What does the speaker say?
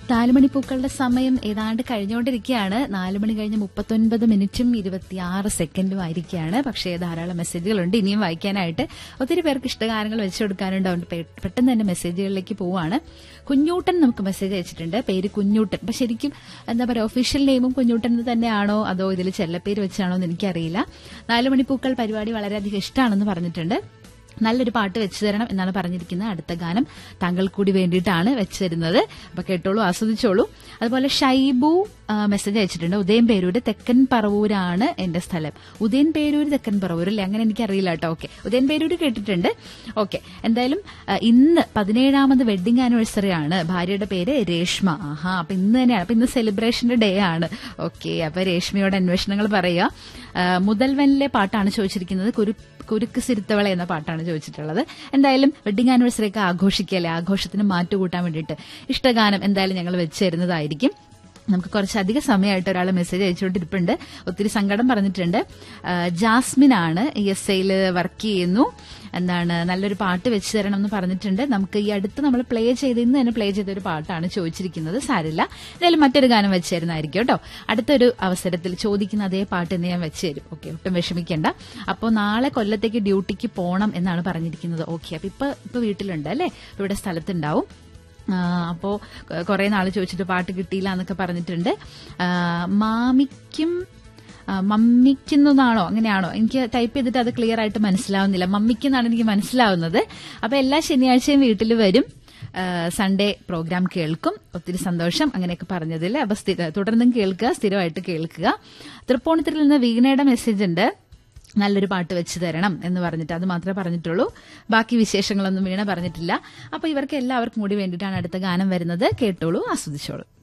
നാലുമണിപ്പൂക്കളുടെ സമയം ഏതാണ്ട് കഴിഞ്ഞുകൊണ്ടിരിക്കുകയാണ് നാല് മണി കഴിഞ്ഞ് മുപ്പത്തൊൻപത് മിനിറ്റും ഇരുപത്തിയാറ് സെക്കൻഡും ആയിരിക്കുകയാണ് പക്ഷേ ധാരാളം മെസ്സേജുകളുണ്ട് ഇനിയും വായിക്കാനായിട്ട് ഒത്തിരി പേർക്ക് ഇഷ്ടഗാനങ്ങൾ വെച്ചു കൊടുക്കാനുണ്ട് അതുകൊണ്ട് പെ- പെട്ടെന്ന് തന്നെ മെസ്സേജുകളിലേക്ക് പോവാണ് കുഞ്ഞൂട്ടൻ നമുക്ക് മെസ്സേജ് അയച്ചിട്ടുണ്ട് പേര് കുഞ്ഞൂട്ടൻ അപ്പൊ ശരിക്കും എന്താ പറയുക ഒഫീഷ്യൽ നെയിമും കുഞ്ഞൂട്ടൻ എന്ന് തന്നെയാണോ അതോ ഇതിൽ ചെല്ലപ്പേര് വെച്ചാണോ എന്ന് എനിക്കറിയില്ല നാലുമണിപ്പൂക്കൾ പരിപാടി വളരെയധികം ഇഷ്ടമാണെന്ന് പറഞ്ഞിട്ടുണ്ട് നല്ലൊരു പാട്ട് വെച്ചു തരണം എന്നാണ് പറഞ്ഞിരിക്കുന്നത് അടുത്ത ഗാനം താങ്കൾ കൂടി വേണ്ടിയിട്ടാണ് വെച്ചു തരുന്നത് അപ്പൊ കേട്ടോളൂ ആസ്വദിച്ചോളൂ അതുപോലെ ഷൈബു ആ, മെസ്സേജ് അയച്ചിട്ടുണ്ട് ഉദയൻ പേരൂര് തെക്കൻ പറവൂരാണ് എന്റെ സ്ഥലം ഉദയൻ പേരൂര് തെക്കൻ പറവൂർ അല്ലേ അങ്ങനെ എനിക്കറിയില്ല കേട്ടോ ഓക്കെ ഉദയൻ പേരൂര് കേട്ടിട്ടുണ്ട് ഓക്കെ എന്തായാലും ആ, ഇന്ന് പതിനേഴാമത് വെഡിങ് ആനിവേഴ്സറി ആണ് ഭാര്യയുടെ പേര് രേഷ്മ ആഹാ അപ്പൊ ഇന്ന് തന്നെയാണ് അപ്പൊ ഇന്ന് സെലിബ്രേഷന്റെ ഡേ ആണ് ഓക്കെ അപ്പൊ രേഷ്മയോട് അന്വേഷണങ്ങൾ പറയുക ആ, മുതൽവനിലെ പാട്ടാണ് ചോദിച്ചിരിക്കുന്നത് കുരു കുരുക്ക് സിരുത്തവള എന്ന പാട്ടാണ് ചോദിച്ചിട്ടുള്ളത് എന്തായാലും വെഡിങ് ആനിവേഴ്സറി ഒക്കെ ആഘോഷിക്കല്ലേ ആഘോഷത്തിന് മാറ്റുകൂട്ടാൻ വേണ്ടിയിട്ട് ഇഷ്ടഗാനം എന്തായാലും ഞങ്ങൾ വെച്ച് തരുന്നതായിരിക്കും നമുക്ക് കുറച്ചധികം സമയമായിട്ട് ഒരാൾ മെസ്സേജ് അയച്ചുകൊണ്ടിരിപ്പുണ്ട് ഒത്തിരി സങ്കടം പറഞ്ഞിട്ടുണ്ട് ആ, ജാസ്മിൻ ആണ് ഇ എസ് ഐയിൽ വർക്ക് ചെയ്യുന്നു എന്താണ് നല്ലൊരു പാട്ട് വെച്ച് തരണം എന്ന് പറഞ്ഞിട്ടുണ്ട് നമുക്ക് ഈ അടുത്ത് നമ്മൾ പ്ലേ ചെയ്ത് ഇന്ന് തന്നെ പ്ലേ ചെയ്ത ഒരു പാട്ടാണ് ചോദിച്ചിരിക്കുന്നത് സാരില്ല എന്തായാലും മറ്റൊരു ഗാനം വെച്ച് തരുന്നതായിരിക്കും കേട്ടോ അടുത്തൊരു അവസരത്തിൽ ചോദിക്കുന്ന അതേ പാട്ട് ഇന്ന് ഞാൻ വെച്ച് തരും ഓക്കെ ഒട്ടും വിഷമിക്കേണ്ട അപ്പോൾ നാളെ കൊല്ലത്തേക്ക് ഡ്യൂട്ടിക്ക് പോകണം എന്നാണ് പറഞ്ഞിരിക്കുന്നത് ഓക്കെ അപ്പൊ ഇപ്പൊ ഇപ്പൊ വീട്ടിലുണ്ട് അല്ലേ ഇപ്പൊ ഇവിടെ സ്ഥലത്തുണ്ടാവും ആ, അപ്പോ കുറെ നാൾ ചോദിച്ചിട്ട് പാട്ട് കിട്ടിയില്ല എന്നൊക്കെ പറഞ്ഞിട്ടുണ്ട് ആ, മാമിക്കും ആ, മമ്മിക്കുന്നതാണോ അങ്ങനെയാണോ എനിക്ക് ടൈപ്പ് ചെയ്തിട്ട് അത് ക്ലിയർ ആയിട്ട് മനസ്സിലാവുന്നില്ല മമ്മിക്കെന്നാണ് എനിക്ക് മനസ്സിലാവുന്നത് അപ്പൊ എല്ലാ ശനിയാഴ്ചയും വീട്ടിൽ വരും ആ, സൺഡേ പ്രോഗ്രാം കേൾക്കും ഒത്തിരി സന്തോഷം അങ്ങനെയൊക്കെ പറഞ്ഞതിൽ അപ്പൊ സ്ഥിര തുടർന്നും കേൾക്കുക സ്ഥിരമായിട്ട് കേൾക്കുക തൃപ്പൂണിത്തുറയിൽ നിന്ന് വീണയുടെ മെസ്സേജ് ഉണ്ട് നല്ലൊരു പാട്ട് വെച്ച് തരണം എന്ന് പറഞ്ഞിട്ട് അത് മാത്രമേ പറഞ്ഞിട്ടുള്ളൂ ബാക്കി വിശേഷങ്ങളൊന്നും വീണ പറഞ്ഞിട്ടില്ല അപ്പൊ ഇവർക്ക് എല്ലാവർക്കും കൂടി വേണ്ടിയിട്ടാണ് അടുത്ത ഗാനം വരുന്നത് കേട്ടോളൂ ആസ്വദിച്ചോളൂ